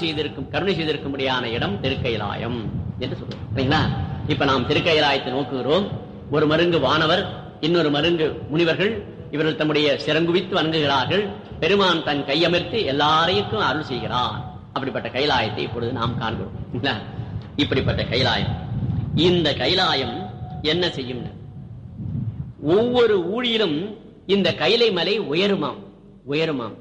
செய்திருக்கும் கருணை செய்திருக்கும்படியான இடம் திருக்கைலாயம் என்று சொல்றோம் சரிங்களா இப்ப நாம் திருக்கைலாயத்தை நோக்குகிறோம் ஒரு மருங்கு வானவர் இன்னொரு மருங்கு முனிவர்கள் இவர்கள் தம்முடைய சிறங்குவித்து வணங்குகிறார்கள் பெருமான் தன் கையமர்த்தி எல்லாரையும் அருள் செய்கிறான் அப்படிப்பட்ட கைலாயத்தை இப்பொழுது நாம் காண்கிறோம் சரிங்களா? இப்படிப்பட்ட கைலாயம் இந்த கைலாயம் என்ன செய்யும் ஒவ்வொரு ஊழியிலும் இந்த கைலை மலை உயருமாம் உயருமாம்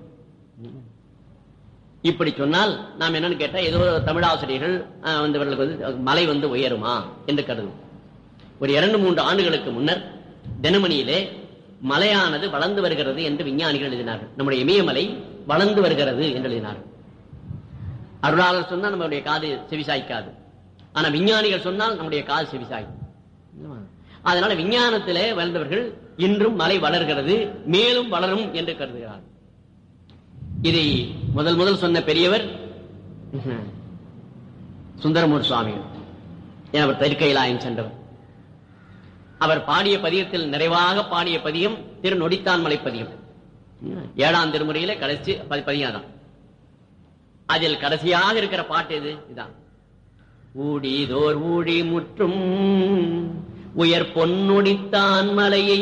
இப்படி சொன்னால் நாம் என்னன்னு கேட்டா ஏதோ ஒரு தமிழாசிரியர்கள் ஆஹ், வந்து இவர்களுக்கு வந்து மலை வந்து உயருமா என்று கருதும் ஒரு இரண்டு மூன்று ஆண்டுகளுக்கு முன்னர் தினமணியிலே மலையானது வளர்ந்து வருகிறது என்று விஞ்ஞானிகள் எழுதினார்கள் நம்முடைய இமயமலை வளர்ந்து வருகிறது என்று எழுதினார்கள் அருளாளர் சொன்னால் நம்மளுடைய காது செவிசாய்க்காது ஆனா விஞ்ஞானிகள் சொன்னால் நம்முடைய காது செவிசாய்க்கும் அதனால விஞ்ஞானத்திலே வளர்ந்தவர்கள் இன்றும் மலை வளர்கிறது மேலும் வளரும் என்று கருதுகிறார்கள் இதை முதல் முதல் சொன்ன பெரியவர் சுந்தரமூர் சுவாமிகள் ஏன் அவர் தெற்கைலாயம் சென்றவர் அவர் பாடிய பதியத்தில் நிறைவாக பாடிய பதியம் திரு நொடித்தான் மலை பதியம் ஏழாம் திருமுறையில கடைசி பதி- பதியம் தான் அதில் கடைசியாக இருக்கிற பாட்டு எது இதான் ஊடிதோர் ஊழி முற்றும் உயர் பொன்னுடித்தான் மலையை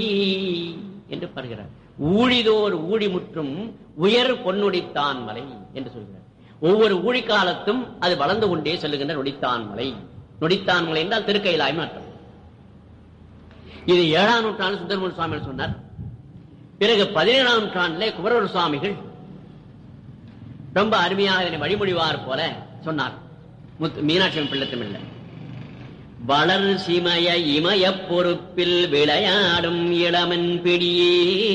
என்று பாடுகிறார் ஊழிதோர் ஊழி முற்றும் உயர் பொன்னுடித்தான் மலை என்று சொல்கிறார் ஒவ்வொரு ஊழி காலத்தும் அது வளர்ந்து கொண்டே செல்லுகின்ற நொடித்தான் மலை நொடித்தான் மலை என்றால் திருக்கைலாயம் அர்த்தம் இது ஏழாம் நூற்றாண்டு சுந்தரமூர் சுவாமிகள் சொன்னார் பிறகு பதினேழாம் நூற்றாண்டிலே குமரவர் சுவாமிகள் ரொம்ப அருமையாக இதனை வழிமொழிவார் போல சொன்னார் முத்து- மீனாட்சி அம்மன் பிள்ளை தமிழ்ல வளர் சிமய இமய பொறுப்பில் விளையாடும் இளமன் பிடியே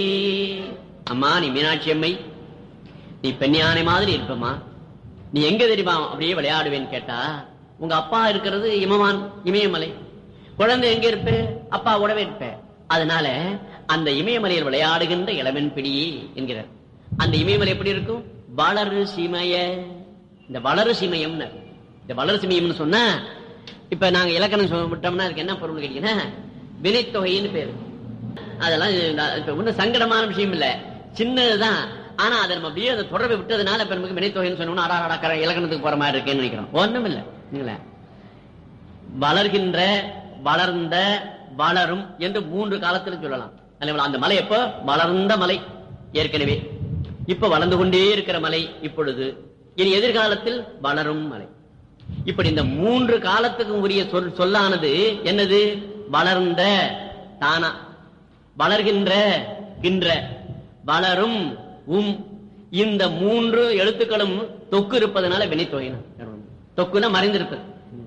அம்மா நீ மீனாட்சி அம்மை நீ பெண்யானை மாதிரி இருப்பம்மா நீ எங்க தெரியுமா அப்படியே விளையாடுவேன்னு கேட்டா உங்க அப்பா இருக்கிறது இமவான் இமயமலை குழந்தை எங்க இருப்ப அப்பா கூடவே இருப்ப அதனால அந்த இமயமலையில் விளையாடுகின்ற இளமன் பிடியே என்கிறார் அந்த இமயமலை எப்படி இருக்கும் வளரு சிமய இந்த வளரு சிமயம்னு இந்த வளரு சிமயம்னு சொன்னா இப்ப நாங்க இலக்கணம் சொல்ல விட்டோம்னா அதுக்கு என்ன பொருள் கேட்டீங்கன்னா வினைத்தொகைன்னு பேரு அதெல்லாம் இது- இப்ப ஒண்ணும் சங்கடமான விஷயம் இல்ல சின்னதுதான் ஆனா அதை நம்ம அப்படியே அந்த தொடர்பை விட்டதுனால இப்ப நமக்கு வினைத்தொகைன்னு சொன்னோம்னா அடா அடா இலக்கணத்துக்கு போற மாதிரி இருக்கேன்னு நினைக்கிறோம் ஒண்ணும் இல்ல நீங்களே வளர்கின்ற வளர்ந்த வளரும் என்று மூன்று காலத்தில் சொல்லலாம் அல்லவா? அந்த மலை எப்போ வளர்ந்த மலை ஏற்கனவே இப்ப வளர்ந்து கொண்டே இருக்கிற மலை இப்பொழுது இனி எதிர்காலத்தில் வளரும் மலை இப்படி இந்த மூன்று காலத்துக்கும் உரிய சொல் சொல்லானது என்னது வளர்ந்த தானா வளர்கின்ற கின்ற வளரும் உம் இந்த மூன்று எழுத்துக்களும் தொக்கு இருப்பதனால வினைத்தொகைனா தொக்குனா மறைந்திருப்பது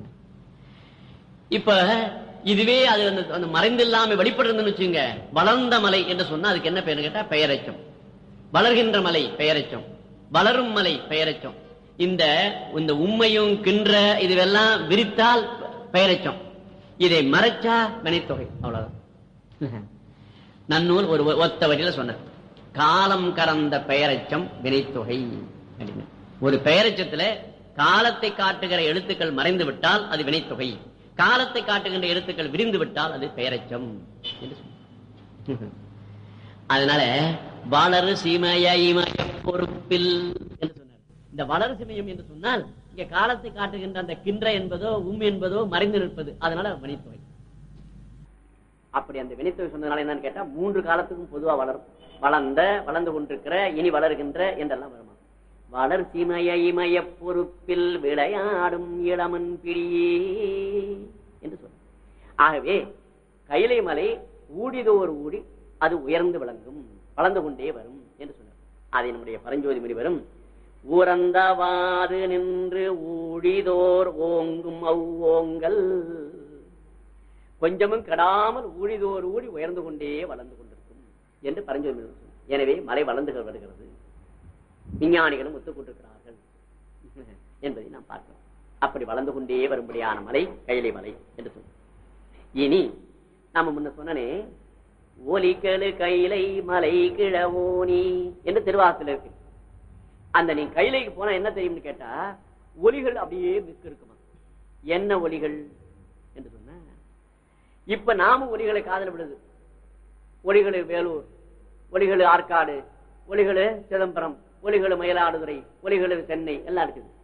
இப்ப இதுவே அது அந்த அந்த மறைந்தில்லாம வெளிப்படுறதுன்னு வச்சுங்க வளர்ந்த மலை என்று சொன்னா அதுக்கு என்ன பேரு கேட்டா பெயரச்சம் வளர்கின்ற மலை பெயரச்சம் வளரும் மலை பெயரச்சம் இந்த இந்த உண்மையும் கின்ற இதுவெல்லாம் விரித்தால் பெயரச்சம் இதை மறைச்சா வினைத்தொகை அவ்வளவுதான் நன்னூல் ஒரு ஒத்த வரியில சொன்ன காலம் கறந்த பெயரச்சம் வினைத்தொகை அப்படின்னு ஒரு பெயரச்சத்துல காலத்தை காட்டுகிற எழுத்துக்கள் மறைந்து விட்டால் அது வினைத்தொகை காலத்தை காட்டுகின்ற எழுத்துக்கள் விரிந்து விட்டால் அது பெயரச்சம் என்று சொன்னார். அதனால வளரு சிமய இமய பொறுப்பில் என்று சொன்னார் இந்த வளரு சிமயம் என்று சொன்னால் இங்க காலத்தை காட்டுகின்ற அந்த கின்ற என்பதோ உம் என்பதோ மறைந்து நிற்பது அதனால வினைத்தொகை அப்படி அந்த வினைத்தொகை சொன்னதுனால என்னன்னு கேட்டா மூன்று காலத்துக்கும் பொதுவா வளரும் வளர்ந்த வளர்ந்து கொண்டிருக்கிற இனி வளர்கின்ற என்றெல்லாம் வருமா வளர் சிமய இமய பொறுப்பில் விளையாடும் இளமன் பிடியே என்று சொல்ற ஆகவே கைலை மலை ஊடிதோர் ஊடி அது உயர்ந்து விளங்கும் வளர்ந்து கொண்டே வரும் என்று சொன்னார் அதை நம்முடைய பரஞ்சோதி முனிவரும் ஊரந்தவாறு நின்று ஊழிதோர் ஓங்கும் அவ்வோங்கல் கொஞ்சமும் கெடாமல் ஊழிதோர் ஊழி உயர்ந்து கொண்டே வளர்ந்து கொண்டிருக்கும் என்று பரஞ்சோதி முனிவர் சொன்னார். எனவே மலை வளர்ந்து வருகிறது விஞ்ஞானிகளும் ஒத்துக்கொண்டிருக்கிறார்கள் என்பதை நாம் பார்க்கிறோம் அப்படி வளர்ந்து கொண்டே வரும்படியான மலை கைலை மலை என்று சொல்றோம் இனி நாம முன்ன சொன்னனே ஒலிக்கழு கைலை மலை கிழவோனி என்று திருவாசல இருக்கு அந்த நீ கைலைக்கு போனா என்ன தெரியும்னு கேட்டா ஒலிகள் அப்படியே மிக்க இருக்குமா என்ன ஒலிகள் என்று சொன்ன இப்ப நாம ஒலிகளை காதல் விடுது ஒலிகளு வேலூர் ஒலிகளு ஆற்காடு ஒலிகளு சிதம்பரம் ஒலிகளு மயிலாடுதுறை ஒலிகளு சென்னை எல்லாம் இருக்குது